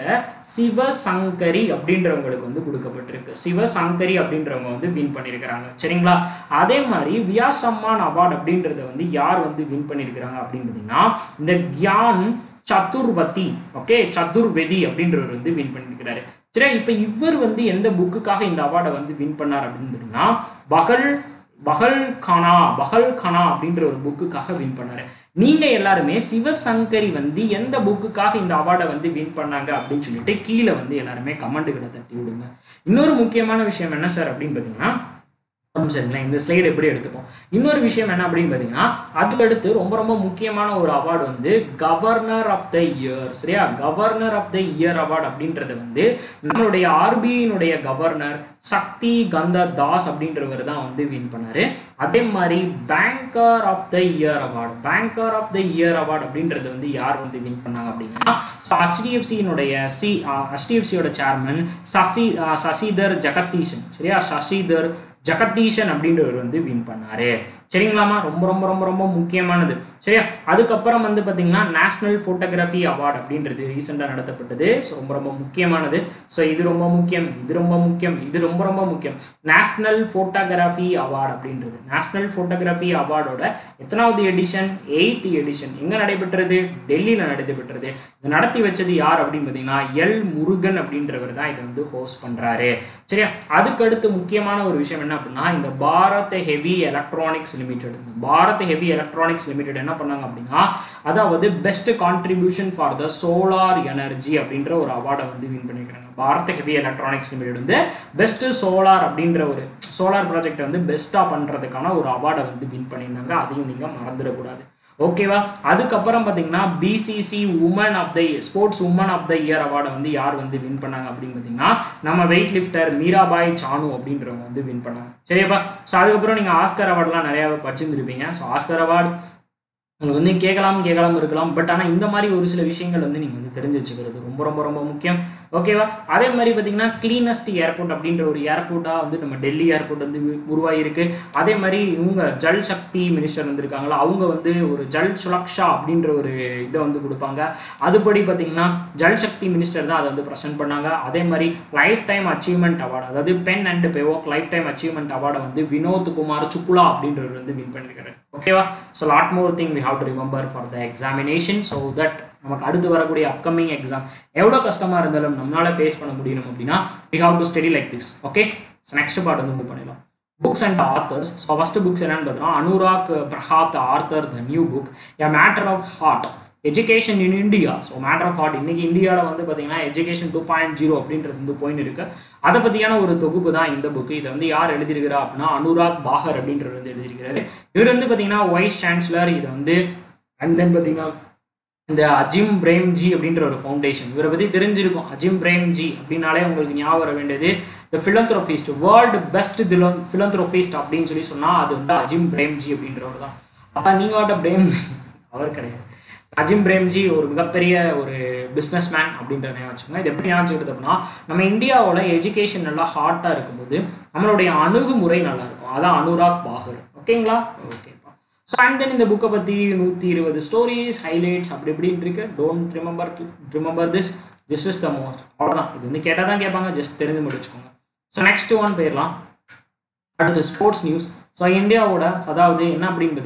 Speaker 1: சிவசங்கரி அப்படின்றவங்களுக்கு வந்து கொடுக்கப்பட்டிருக்கு சிவசங்கரி அப்படின்றவங்க வந்து வின் பண்ணியிருக்கிறாங்க சரிங்களா அதே மாதிரி வியாஸ் சம்மான் அவார்டு அப்படின்றத வந்து யார் வந்து வின் பண்ணியிருக்கிறாங்க அப்படின்னு பார்த்தீங்கன்னா இந்த கியான் சதுர்வதி ஓகே சதுர்வெதி அப்படின்றவர் வந்து வின் பண்ணியிருக்கிறாரு சரி இப்போ இவர் வந்து எந்த புக்குக்காக இந்த அவார்டை வந்து வின் பண்ணார் அப்படின்னு பார்த்தீங்கன்னா பகல் பகல் கனா பகல் கனா அப்படின்ற ஒரு புக்குக்காக வின் பண்ணாரு நீங்க எல்லாருமே சிவசங்கரி வந்து எந்த புக்குக்காக இந்த அவார்டை வந்து வின் பண்ணாங்க அப்படின்னு சொல்லிட்டு கீழே வந்து எல்லாருமே கமெண்ட்டுகளை தட்டி விடுங்க இன்னொரு முக்கியமான விஷயம் என்ன சார் அப்படின்னு பார்த்தீங்கன்னா சரிங்களா இந்த ஸ்லைடு எப்படி எடுத்துப்போம் இன்னொரு விஷயம் என்ன அப்படின்னு பார்த்தீங்கன்னா அதுக்கடுத்து ரொம்ப ரொம்ப முக்கியமான ஒரு அவார்டு வந்து கவர்னர் ஆஃப் த இயர் சரியா governor of the year award அப்படின்றது வந்து நம்மளுடைய ஆர்பிஐனுடைய கவர்னர் சக்தி கந்த தாஸ் அப்படின்றவர் தான் வந்து வின் பண்ணாரு அதே மாதிரி banker of the year award banker of the year award அப்படின்றது வந்து யார் வந்து வின் பண்ணாங்க அப்படின்னா ஹெச்டிஎஃப்சியினுடைய சி ஹெச்டிஎஃப்சியோட சேர்மன் சசி சசிதர் ஜெகதீஷன் சரியா சசிதர் ஜெகதீஷன் அப்படின்றவர் வந்து வின் பண்ணாரு சரிங்களாமா ரொம்ப ரொம்ப ரொம்ப ரொம்ப முக்கியமானது சரியா அதுக்கப்புறம் வந்து பார்த்தீங்கன்னா நேஷனல் ஃபோட்டோகிராஃபி அவார்டு அப்படின்றது ரீசெண்டாக நடத்தப்பட்டது ஸோ ரொம்ப ரொம்ப முக்கியமானது ஸோ இது ரொம்ப முக்கியம் இது ரொம்ப முக்கியம் இது ரொம்ப ரொம்ப முக்கியம் நேஷனல் ஃபோட்டோகிராஃபி அவார்டு அப்படின்றது நேஷனல் ஃபோட்டோகிராஃபி அவார்டோட எத்தனாவது எடிஷன் எயித் எடிஷன் எங்கே நடைபெற்றது டெல்லியில் நடைபெற்றது இது நடத்தி வச்சது யார் அப்படின்னு பார்த்தீங்கன்னா எல் முருகன் அப்படின்றவர் தான் இதை வந்து ஹோஸ்ட் பண்ணுறாரு சரியா அதுக்கடுத்து முக்கியமான ஒரு விஷயம் என்ன அப்படின்னா இந்த Bharat heavy electronics limited Bharat heavy electronics limited என்ன பண்ணாங்க அப்படின்னா அதாவது best contribution for the solar energy அப்படின்ற ஒரு அவார்டை வந்து வின் பண்ணியிருக்காங்க பாரத் ஹெவி எலக்ட்ரானிக்ஸ் லிமிடெட் வந்து பெஸ்ட் சோலார் அப்படின்ற ஒரு சோலார் ப்ராஜெக்டை வந்து பெஸ்ட்டாக பண்ணுறதுக்கான ஒரு அவார்டை வந்து வின் பண்ணியிருந்தாங்க அதையும் நீங்கள் மறந்துடக்கூடாது ஓகேவா அதுக்கப்புறம் பார்த்தீங்கன்னா BBC woman of the sports woman of the year அவார்டை வந்து யார் வந்து வின் பண்ணாங்க அப்படின்னு பார்த்தீங்கன்னா நம்ம வெயிட் லிஃப்டர் மீராபாய் சானு அப்படின்றவங்க வந்து வின் பண்ணாங்க சரியாப்பா ஸோ அதுக்கப்புறம் நீங்கள் ஆஸ்கர் அவார்ட்லாம் நிறையா படிச்சிருந்துருப்பீங்க ஸோ ஆஸ்கர் அவார்டு உங்களுக்கு வந்து கேட்கலாம் கேட்கலாம் இருக்கலாம் பட் ஆனால் இந்த மாதிரி ஒரு சில விஷயங்கள் வந்து நீங்கள் வந்து தெரிஞ்சு வச்சுக்கிறது ரொம்ப ரொம்ப ரொம்ப முக்கியம் ஓகேவா அதே மாதிரி பார்த்தீங்கன்னா கிளீனஸ்ட் ஏர்போர்ட் அப்படின்ற ஒரு ஏர்போர்ட்டாக வந்து நம்ம டெல்லி ஏர்போர்ட் வந்து உருவாகிருக்கு அதே மாதிரி இவங்க ஜல் சக்தி மினிஸ்டர் வந்திருக்காங்களா அவங்க வந்து ஒரு ஜல் சுலக்ஷா அப்படின்ற ஒரு இதை வந்து கொடுப்பாங்க அதுபடி பார்த்தீங்கன்னா ஜல் சக்தி மினிஸ்டர் தான் அதை வந்து ப்ரெசென்ட் பண்ணாங்க அதே மாதிரி லைஃப் டைம் அச்சீவ்மெண்ட் அவார்டு அதாவது பென் அண்ட் பெவோக் லைஃப் டைம் அச்சீவ்மெண்ட் அவார்டை வந்து வினோத் குமார் சுக்குலா அப்படின்றவர் வந்து வின் பண்ணியிருக்காரு ஓகேவா so lot more thing we have to remember for the examination so that நமக்கு அடுத்து வரக்கூடிய அப்கமிங் எக்ஸாம் எவ்வளோ கஷ்டமாக இருந்தாலும் நம்மளால ஃபேஸ் பண்ண முடியணும் அப்படின்னா we have to study like this okay so next part வந்து மூவ் பண்ணிடலாம் books and authors so first books என்னன்னு பார்த்தோம்னா Anurag Behar author the new book a matter of heart education in India so matter of heart இன்னைக்கு இந்தியாவில் வந்து பார்த்தீங்கன்னா education two point zero அப்படின்றது வந்து போயின்னு இருக்கு அதை பற்றியான ஒரு தொகுப்பு தான் இந்த புக்கு இதை வந்து யார் எழுதியிருக்கிறா அப்படின்னா அனுராக் பாகர் அப்படின்றவர் வந்து எழுதியிருக்கிறாரு இவர் வந்து பார்த்தீங்கன்னா வைஸ் சான்சலர் இதை வந்து அண்ட் தென் பார்த்தீங்கன்னா இந்த அஜிம் பிரேம்ஜி அப்படின்ற ஒரு ஃபவுண்டேஷன் இவரை பற்றி தெரிஞ்சிருக்கும் அஜிம் பிரேம்ஜி அப்படின்னாலே உங்களுக்கு ஞாபகம் வர வேண்டியது த ஃபிலந்த்ரோஃபிஸ்ட் வேர்ல்டு பெஸ்ட் திலோ ஃபிலந்த்ரோஃபிஸ்ட் அப்படின்னு சொல்லி சொன்னால் அது வந்து அஜிம் பிரேம்ஜி அப்படின்றவர் தான் அப்போ நீங்கள் பிரேம்ஜி அவர் கிடையாது அஜிம் பிரேம்ஜி ஒரு மிகப்பெரிய ஒரு பிஸ்னஸ் மேன் அப்படின்ற ஞாபகம் வச்சுக்கோங்க இது எப்படி ஞாபகம் அப்படின்னா நம்ம இந்தியாவோட எஜுகேஷன் நல்லா ஹார்ட்டாக இருக்கும்போது நம்மளுடைய அணுகுமுறை நல்லா இருக்கும் அதான் அனுராக் பாகர் ஓகேங்களா ஓகேப்பா ஸோ அண்ட் தென் இந்த புக்கை பற்றி நூற்றி இருபது ஸ்டோரிஸ் ஹைலைட்ஸ் அப்படி இப்படின்னு இருக்கு don't remember remember this this is the most அவ்வளோதான் இது வந்து கேட்டால் தான் கேட்பாங்க ஜஸ்ட் தெரிஞ்சு முடிச்சுக்கோங்க ஸோ நெக்ஸ்ட் ஒன் போயிடலாம் அடுத்து ஸ்போர்ட்ஸ் நியூஸ் ஸோ இந்தியாவோட அதாவது என்ன அப்படின்னு பார்த்தீங்கன்னா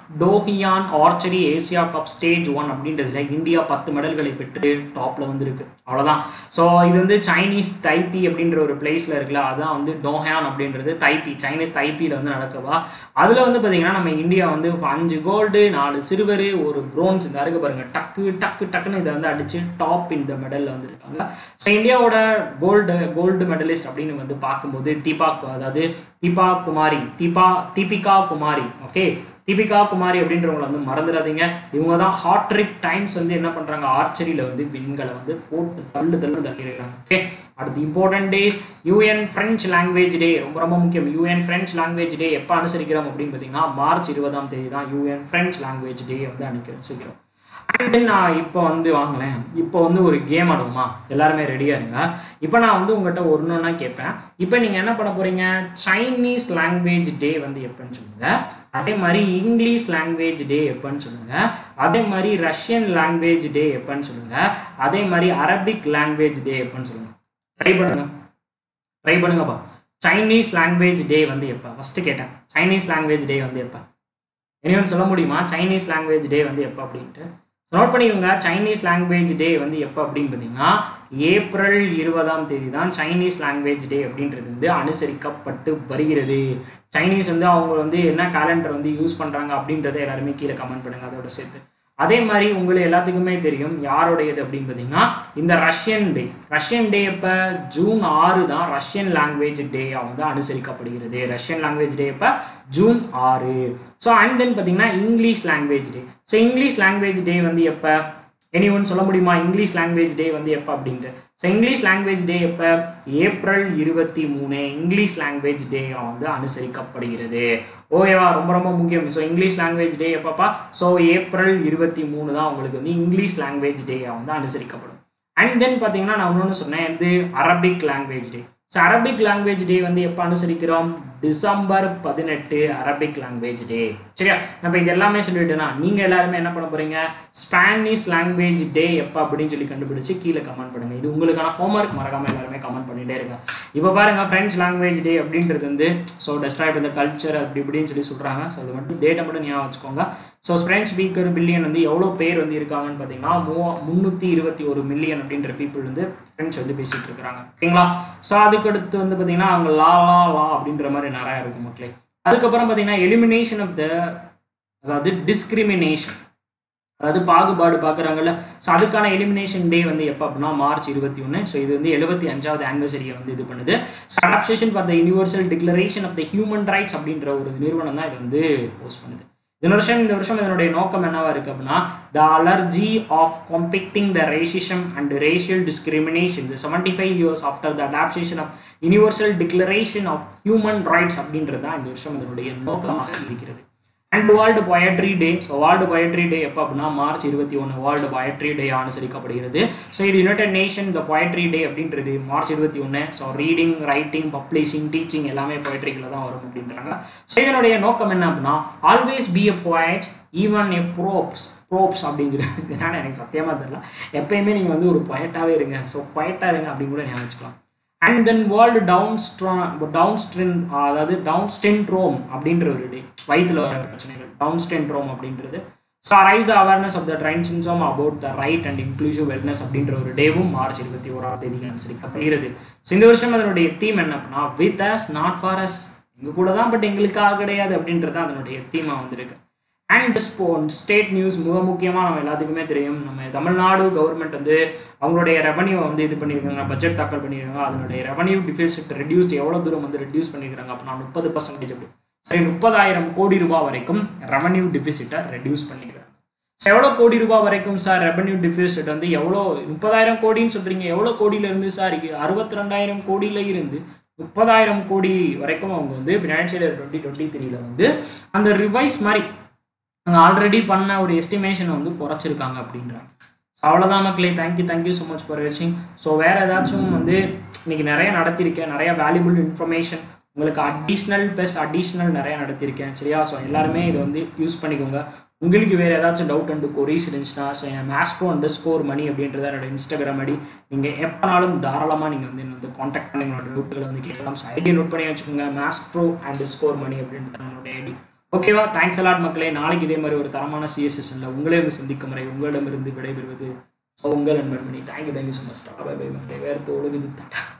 Speaker 1: டோஹியான் archery Asia cup stage one அப்படின்றதுல இந்தியா பத்து மெடல்களை பெற்று டாப்ல வந்து இருக்கு அவ்வளோதான் ஸோ இது வந்து சைனீஸ் தைப்பி அப்படின்ற ஒரு பிளேஸ்ல இருக்குல்ல அதான் வந்து டோஹியான் அப்படின்றது தைப்பி சைனீஸ் தைப்பியில் வந்து நடக்கவா அதில் வந்து பார்த்தீங்கன்னா நம்ம இந்தியா வந்து அஞ்சு கோல்டு நாலு சிறுவர் ஒரு ப்ரோன்ஸ் இந்த இருக்கு பாருங்க டக்கு டக்கு டக்குன்னு இதை வந்து அடிச்சு டாப் இந்த மெடலில் வந்து இருக்காங்க ஸோ இந்தியாவோட கோல்டு கோல்டு மெடலிஸ்ட் அப்படின்னு வந்து பார்க்கும்போது தீபா அதாவது தீபா குமாரி தீபா தீபிகா குமாரி ஓகே தீபிகா குமாரி அப்படின்றவங்களை வந்து மறந்துடாதீங்க இவங்க தான் ஹாட்ரிக் டைம்ஸ் வந்து என்ன பண்ணுறாங்க ஆர்ச்சரியில் வந்து விண்களை வந்து போட்டு தள்ளு தள்ளு தள்ளிடுறாங்க ஓகே அடுத்து important days UN French language day ரொம்ப ரொம்ப முக்கியம் யூஎன் ஃப்ரெஞ்ச் லாங்குவேஜ் டே எப்போ அனுசரிக்கிறோம் அப்படின்னு பார்த்தீங்கன்னா மார்ச் இருபதாம் தேதி தான் யூஎன் ஃப்ரெஞ்ச் லாங்குவேஜ் டே வந்து அனுசரிக்கிறோம் அண்ட் தென் நான் இப்போ வந்து வாங்களேன் இப்போ வந்து ஒரு கேம் ஆடுவோமா எல்லாருமே ரெடியாக இருங்க இப்போ நான் வந்து உங்கள்கிட்ட ஒன்று ஒன்றா கேட்பேன் இப்போ நீங்கள் என்ன பண்ண போகிறீங்க சைனீஸ் லாங்குவேஜ் டே வந்து எப்போன்னு சொல்லுங்கள் அதே மாதிரி இங்கிலீஷ் லாங்குவேஜ் டே எப்போன்னு சொல்லுங்கள் அதே மாதிரி ரஷ்யன் லாங்குவேஜ் டே எப்போன்னு சொல்லுங்கள் அதே மாதிரி அரபிக் லாங்குவேஜ் டே எப்போன்னு சொல்லுங்கள் ட்ரை பண்ணுங்க ட்ரை பண்ணுங்கப்பா சைனீஸ் லாங்குவேஜ் டே வந்து எப்போ ஃபஸ்ட்டு கேட்டேன் சைனீஸ் லாங்குவேஜ் டே வந்து எப்போ இனியும் சொல்ல முடியுமா சைனீஸ் லாங்குவேஜ் டே வந்து எப்போ அப்படின்ட்டு நோட் பண்ணிக்கோங்க சைனீஸ் லாங்குவேஜ் டே வந்து எப்போ அப்படின்னு பார்த்தீங்கன்னா ஏப்ரல் இருபதாம் தேதி தான் சைனீஸ் லாங்குவேஜ் டே அப்படின்றது வந்து அனுசரிக்கப்பட்டு வருகிறது சைனீஸ் வந்து அவங்க வந்து என்ன கேலண்டர் வந்து யூஸ் பண்ணுறாங்க அப்படின்றத எல்லாருமே கீழே கமெண்ட் பண்ணுங்க அதோட சேர்த்து அதே மாதிரி உங்களுக்கு எல்லாத்துக்குமே தெரியும் யாருடையது அப்படின்னு பார்த்தீங்கன்னா இந்த ரஷ்யன் டே ரஷ்யன் டே இப்போ ஜூன் ஆறு தான் ரஷ்யன் லாங்குவேஜ் டேயாக வந்து அனுசரிக்கப்படுகிறது ரஷ்யன் லாங்குவேஜ் டே இப்போ ஜூன் ஆறு ஸோ அண்ட் தென் பார்த்தீங்கன்னா English language day so English language day வந்து எப்போ எனி ஒன் சொல்ல முடியுமா இங்கிலீஷ் லாங்குவேஜ் டே வந்து எப்போ அப்படின்ட்டு ஸோ இங்கிலீஷ் லாங்குவேஜ் டே எப்போ ஏப்ரல் இருபத்தி மூணு இங்கிலீஷ் லாங்குவேஜ் டே வந்து அனுசரிக்கப்படுகிறது ஓகேவா ரொம்ப ரொம்ப முக்கியம் ஸோ இங்கிலீஷ் லாங்குவேஜ் டே எப்பப்பா ஸோ ஏப்ரல் இருபத்தி மூணு தான் உங்களுக்கு வந்து இங்கிலீஷ் லாங்குவேஜ் டே வந்து அனுசரிக்கப்படும் அண்ட் தென் பார்த்தீங்கன்னா நான் இன்னொன்று சொன்னேன் இது Arabic language day so Arabic language day வந்து எப்போ அனுசரிக்கிறோம் டிசம்பர் பதினெட்டு அரபிக் லாங்குவேஜ் டே சரியா நம்ம இது எல்லாமே சொல்லிட்டேன்னா நீங்கள் எல்லாருமே என்ன பண்ண போகிறீங்க ஸ்பானிஷ் லாங்குவேஜ் டே எப்போ அப்படின்னு சொல்லி கண்டுபிடிச்சு கீழே கமெண்ட் பண்ணுங்கள் இது உங்களுக்கான ஹோம்ஒர்க் மறக்காமல் எல்லாருமே கமெண்ட் பண்ணிகிட்டே இருங்க இப்போ பாருங்கள் ஃப்ரெஞ்ச் லாங்குவேஜ் டே அப்படின்றது வந்து ஸோ டெஸ்ட்ராய்ட் இந்த கல்ச்சர் அப்படி இப்படின்னு சொல்லி சொல்கிறாங்க ஸோ அது மட்டும் டேட்டை மட்டும் ஞாபகம் வச்சுக்கோங்க ஸோ ஃப்ரெஞ்ச் ஸ்பீக்கர் பில்லியன் வந்து எவ்வளோ பேர் வந்து இருக்காங்கன்னு பார்த்தீங்கன்னா மூ முந்நூற்றி இருபத்தி ஒரு மில்லியன் அப்படின்ற பீப்புள் வந்து ஃப்ரெஞ்ச் வந்து பேசிகிட்டு இருக்கிறாங்க ஓகேங்களா ஸோ அதுக்கடுத்து வந்து பார்த்தீங்கன்னா அங்கே லா லா லா அப்படின்ற மாதிரி நிறையா இருக்கும் மக்களே அதுக்கப்புறம் பார்த்தீங்கன்னா எலிமினேஷன் ஆஃப் த அதாவது டிஸ்கிரிமினேஷன் அதாவது பாகுபாடு பார்க்குறாங்கல்ல ஸோ அதுக்கான எலிமினேஷன் டே வந்து எப்போ அப்படின்னா மார்ச் இருபத்தி ஒன்று ஸோ இது வந்து எழுபத்தி அஞ்சாவது ஆனிவர்சரியை வந்து இது பண்ணுது adaptation for the universal declaration of the human rights அப்படின்ற ஒரு நிறுவனம் தான் இது வந்து போஸ்ட் பண்ணுது இந்த வருஷம் இந்த வருஷம் இதனுடைய நோக்கம் என்னவா இருக்கு அப்படின்னா the allergy of combating the racism and racial discrimination seventy five years after the adaptation of universal declaration of human rights அப்படின்றது தான் இந்த வருஷம் இதனுடைய நோக்கமாக இருக்கிறது and world poetry day so world poetry day எப்போ அப்படின்னா மார்ச் இருபத்தி ஒன்று வேர்ல்டு பொயட்ரி டே அனுசரிக்கப்படுகிறது ஸோ இது United Nation the poetry day அப்படின்றது மார்ச் இருபத்தி ஒன்று so reading writing publishing teaching எல்லாமே பொயட்ரிக்கில் தான் வரும் அப்படின்றாங்க ஸோ இதனுடைய நோக்கம் என்ன அப்படின்னா always be a poet even a props props அப்படின்னு சொல்லி என்னன்னு எனக்கு சத்தியமாக தெரியல எப்பயுமே நீங்கள் வந்து ஒரு பொயட்டாகவே இருங்க ஸோ பொயட்டாக இருங்க அப்படின்னு கூட ஞாபகம் வச்சுக்கலாம் and then world down syndrome down syndrome அதாவது டவுன் ஸ்டென்ட்ரோம் அப்படின்ற ஒரு டே வயிற்றுல வர பிரச்சனைகள் டவுன் ஸ்டென்ட்ரோம் அப்படின்றது so raise the awareness of the down syndrome about the right and inclusive wellness அப்படின்ற ஒரு டேவும் மார்ச் இருபத்தி ஓராம் தேதி அனுசரிக்கப்படுகிறது ஸோ இந்த வருஷம் அதனுடைய தீம் என்ன அப்படின்னா with us not for us எங்கள் கூட தான் பட் எங்களுக்காக கிடையாது அப்படின்றது தான் அதனுடைய தீமாக வந்திருக்கு அண்ட் ஸ்போன் ஸ்டேட் நியூஸ் மிக முக்கியமாக நம்ம எல்லாத்துக்குமே தெரியும் நம்ம தமிழ்நாடு கவர்மெண்ட் வந்து அவங்களுடைய ரெவன்யூ வந்து இது பண்ணியிருக்காங்க பட்ஜெட் தாக்கல் பண்ணியிருக்காங்க அதனுடைய ரெவன்யூ டிஃபிசிட் ரெடியூஸ்ட் எவ்வளோ தூரம் வந்து ரெடியூஸ் பண்ணியிருக்காங்க அப்படின்னா முப்பது பர்சன்டேஜ் அப்படி சரி முப்பதாயிரம் கோடி ரூபாய் வரைக்கும் ரெவன்யூ டிஃபிசிட்டை ரெடியூஸ் பண்ணிக்கிறாங்க ஸோ எவ்வளோ கோடி ரூபாய் வரைக்கும் சார் ரெவன்யூ டிஃபிசிட் வந்து எவ்வளோ முப்பதாயிரம் கோடின்னு சொல்கிறீங்க எவ்வளோ கோடியிலேருந்து சார் அறுபத்தி ரெண்டாயிரம் கோடியில இருந்து முப்பதாயிரம் கோடி வரைக்கும் அவங்க வந்து ஃபினான்ஷியல் இயர் டுவெண்ட்டி டுவெண்ட்டி த்ரீல வந்து அந்த ரிவைஸ் மாதிரி அங்கே ஆல்ரெடி பண்ண ஒரு எஸ்டிமேஷனை வந்து குறைச்சிருக்காங்க அப்படின்றாங்க அவ்வளோதான் மக்களே thank you thank you so much for வாட்சிங் ஸோ வேறு ஏதாச்சும் வந்து இன்னைக்கு நிறைய நடத்தியிருக்கேன் நிறைய வேல்யூபிள் இன்ஃபர்மேஷன் உங்களுக்கு அடிஷ்னல் ப்ளஸ் அடிஷ்னல் நிறைய நடத்தியிருக்கேன் சரியா ஸோ எல்லாருமே இதை வந்து யூஸ் பண்ணிக்கோங்க உங்களுக்கு வேறு ஏதாச்சும் டவுட் அண்டு கொரீஸ் இருந்துச்சுன்னா ஸோ என் மேஸ்ட்ரோ அண்டர் ஸ்கோர் மணி அப்படின்றத என்னோட இன்ஸ்டாகிராம் ஐடி நீங்கள் எப்போனாலும் தாராளமாக நீங்கள் வந்து என்ன வந்து காண்டாக்ட் பண்ணி உங்களோட டவுட்டுகளை வந்து கேட்கலாம் ஸோ ஐடி நோட் பண்ணி வச்சுக்கோங்க மேஸ்ட்ரோ அண்ட் ஸ்கோர் மணி அப்படின்றது நம்மளோட ஐடி ஓகேவா தேங்க்ஸ் அலாட் மக்களே நாளைக்கு இதே மாதிரி ஒரு தரமான சிஎஸ்எஸ்ல உங்களே வந்து சந்திக்கும் வரை உங்களிடமிருந்து விடைபெறுவது உங்கள் நண்பன் Mani thank you thank you so much bye bye மக்களே வேறு ஒழுகுது தட்டா